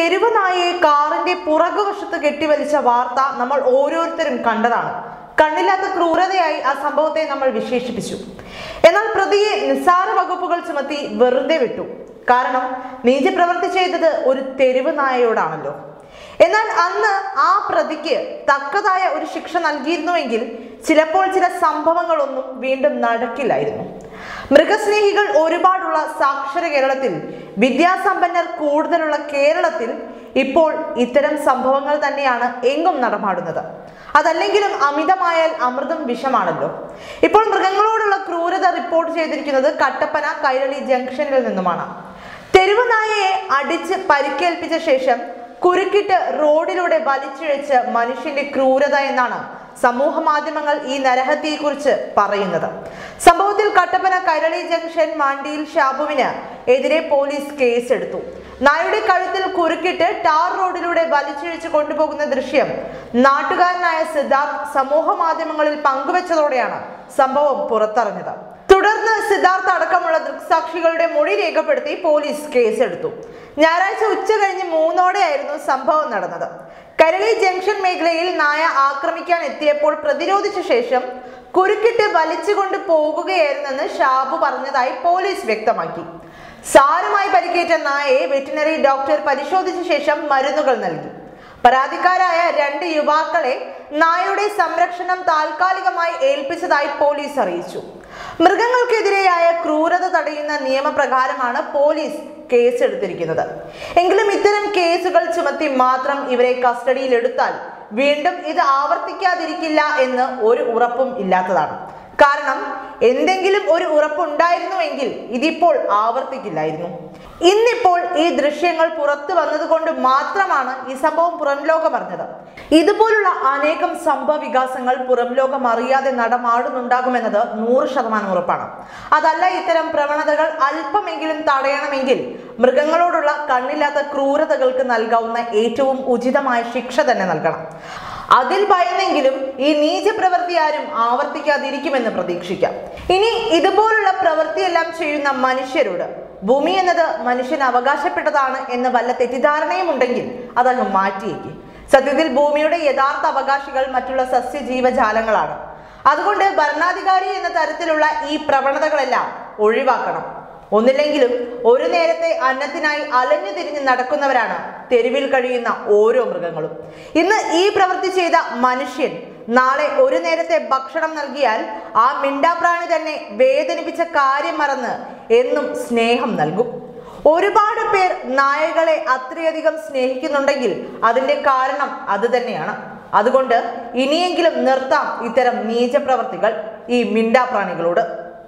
തെരുവ് നായയെ കാറിന്റെ പുറകുവശത്ത് കെട്ടിവലിച്ച വാർത്ത നമ്മൾ ഓരോരുത്തരും കണ്ടതാണ് കണ്ണില്ലാത്ത ക്രൂരതയായി ആ സംഭവത്തെ നമ്മൾ വിശേഷിപ്പിച്ചു എന്നാൽ പ്രതിയെ നിസ്സാര വകുപ്പുകൾ ചുമത്തി വെറുതെ വിട്ടു കാരണം നീചപ്രവൃത്തി ചെയ്തത് ഒരു തെരുവ് നായയോടാണല്ലോ എന്നാൽ അന്ന് ആ പ്രതിക്ക് തക്കതായ ഒരു ശിക്ഷ നൽകിയിരുന്നുവെങ്കിൽ ചിലപ്പോൾ ചില സംഭവങ്ങളൊന്നും വീണ്ടും നടക്കില്ലായിരുന്നു മൃഗസ്നേഹികൾ ഒരുപാടുള്ള സാക്ഷര കേരളത്തിൽ വിദ്യാസമ്പന്നർ കൂടുതലുള്ള കേരളത്തിൽ ഇപ്പോൾ ഇത്തരം സംഭവങ്ങൾ തന്നെയാണ് എങ്ങും നടമാടുന്നത് അതല്ലെങ്കിലും അമിതമായാൽ അമൃതം വിഷമാണല്ലോ ഇപ്പോൾ മൃഗങ്ങളോടുള്ള ക്രൂരത റിപ്പോർട്ട് ചെയ്തിരിക്കുന്നത് കട്ടപ്പന കൈരളി ജംഗ്ഷനിൽ നിന്നുമാണ് തെരുവ് നായയെ അടിച്ച് പരിക്കേൽപ്പിച്ച ശേഷം കുരുക്കിട്ട് റോഡിലൂടെ വലിച്ചിഴച്ച് മനുഷ്യന്റെ ക്രൂരത എന്നാണ് സമൂഹ മാധ്യമങ്ങൾ ഈ നരഹത്യയെക്കുറിച്ച് പറയുന്നത് സംഭവത്തിൽ കട്ടപ്പന കൈരളി ജംഗ്ഷൻ മാണ്ടിയിൽ ഷാബുവിന് എതിരെ പോലീസ് കേസെടുത്തു നായുടെ കഴുത്തിൽ കുരുക്കിട്ട് ടാർ റോഡിലൂടെ വലിച്ചിഴച്ച് കൊണ്ടുപോകുന്ന ദൃശ്യം നാട്ടുകാരനായ സിദ്ധാർത്ഥ് സമൂഹ മാധ്യമങ്ങളിൽ പങ്കുവച്ചതോടെയാണ് സംഭവം പുറത്തറിഞ്ഞത് തുടർന്ന് സിദ്ധാർത്ഥ അടക്കമുള്ള ദൃക്സാക്ഷികളുടെ മൊഴി രേഖപ്പെടുത്തി പോലീസ് കേസെടുത്തു ഞായറാഴ്ച ഉച്ച കഴിഞ്ഞ് മൂന്നോടെയായിരുന്നു സംഭവം നടന്നത് കരളി ജംഗ്ഷൻ മേഖലയിൽ നായ ആക്രമിക്കാൻ എത്തിയപ്പോൾ പ്രതിരോധിച്ച ശേഷം കുരുക്കിട്ട് വലിച്ചുകൊണ്ട് പോകുകയായിരുന്നെന്ന് ഷാബു പറഞ്ഞതായി പോലീസ് വ്യക്തമാക്കി സാരമായി പരിക്കേറ്റ നായയെ വെറ്റിനറി ഡോക്ടർ പരിശോധിച്ച ശേഷം മരുന്നുകൾ നൽകി പരാതിക്കാരായ രണ്ട് യുവാക്കളെ നായയുടെ സംരക്ഷണം താൽക്കാലികമായി ഏൽപ്പിച്ചതായി പോലീസ് അറിയിച്ചു മൃഗങ്ങൾക്കെതിരെയായ ക്രൂരത തടയുന്ന നിയമപ്രകാരമാണ് പോലീസ് കേസെടുത്തിരിക്കുന്നത് എങ്കിലും ഇത്തരം കേസുകൾ ചുമത്തി മാത്രം ഇവരെ കസ്റ്റഡിയിൽ എടുത്താൽ വീണ്ടും ഇത് ആവർത്തിക്കാതിരിക്കില്ല എന്ന് ഒരു ഉറപ്പും ഇല്ലാത്തതാണ് കാരണം എന്തെങ്കിലും ഒരു ഉറപ്പുണ്ടായിരുന്നുവെങ്കിൽ ഇതിപ്പോൾ ആവർത്തിക്കില്ലായിരുന്നു ഇന്നിപ്പോൾ ഈ ദൃശ്യങ്ങൾ പുറത്തു വന്നതുകൊണ്ട് മാത്രമാണ് ഈ സംഭവം പുറം ലോകം അറിഞ്ഞത് ഇതുപോലുള്ള അനേകം സംഭവ വികാസങ്ങൾ പുറം ലോകം അറിയാതെ നടമാടുന്നുണ്ടാകുമെന്നത് നൂറ് ശതമാനം ഉറപ്പാണ് അതല്ല ഇത്തരം പ്രവണതകൾ അല്പമെങ്കിലും തടയണമെങ്കിൽ മൃഗങ്ങളോടുള്ള കണ്ണില്ലാത്ത ക്രൂരതകൾക്ക് നൽകാവുന്ന ഏറ്റവും ഉചിതമായ ശിക്ഷ തന്നെ നൽകണം അതിൽ ഭയന്നെങ്കിലും ഈ നീച പ്രവൃത്തി ആരും ആവർത്തിക്കാതിരിക്കുമെന്ന് പ്രതീക്ഷിക്കാം ഇനി ഇതുപോലുള്ള പ്രവൃത്തിയെല്ലാം ചെയ്യുന്ന മനുഷ്യരോട് ഭൂമി എന്നത് മനുഷ്യന് അവകാശപ്പെട്ടതാണ് എന്ന് വല്ല തെറ്റിദ്ധാരണയും ഉണ്ടെങ്കിൽ അതങ്ങ് മാറ്റിയേക്ക് സത്യത്തിൽ ഭൂമിയുടെ യഥാർത്ഥ അവകാശികൾ മറ്റുള്ള സസ്യജീവജാലങ്ങളാണ് അതുകൊണ്ട് ഭരണാധികാരി എന്ന തരത്തിലുള്ള ഈ പ്രവണതകളെല്ലാം ഒഴിവാക്കണം ഒന്നില്ലെങ്കിലും ഒരു നേരത്തെ അന്നത്തിനായി അലഞ്ഞു തിരിഞ്ഞ് നടക്കുന്നവരാണ് തെരുവിൽ കഴിയുന്ന ഓരോ മൃഗങ്ങളും ഇന്ന് ഈ പ്രവൃത്തി ചെയ്ത മനുഷ്യൻ നാളെ ഒരു നേരത്തെ ഭക്ഷണം നൽകിയാൽ ആ മിണ്ടാപ്രാണി തന്നെ വേദനിപ്പിച്ച കാര്യം മറന്ന് എന്നും സ്നേഹം നൽകും ഒരുപാട് പേർ നായകളെ അത്രയധികം സ്നേഹിക്കുന്നുണ്ടെങ്കിൽ അതിന്റെ കാരണം അത് തന്നെയാണ് അതുകൊണ്ട് ഇനിയെങ്കിലും നിർത്താം ഇത്തരം നീചപ്രവർത്തികൾ ഈ മിണ്ടാപ്രാണികളോട്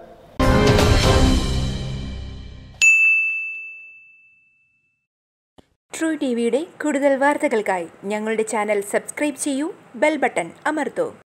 ട്രൂ ടി വിയുടെ കൂടുതൽ വാർത്തകൾക്കായി ഞങ്ങളുടെ ചാനൽ സബ്സ്ക്രൈബ് ചെയ്യൂ ബെൽ ബട്ടൺ അമർത്തൂ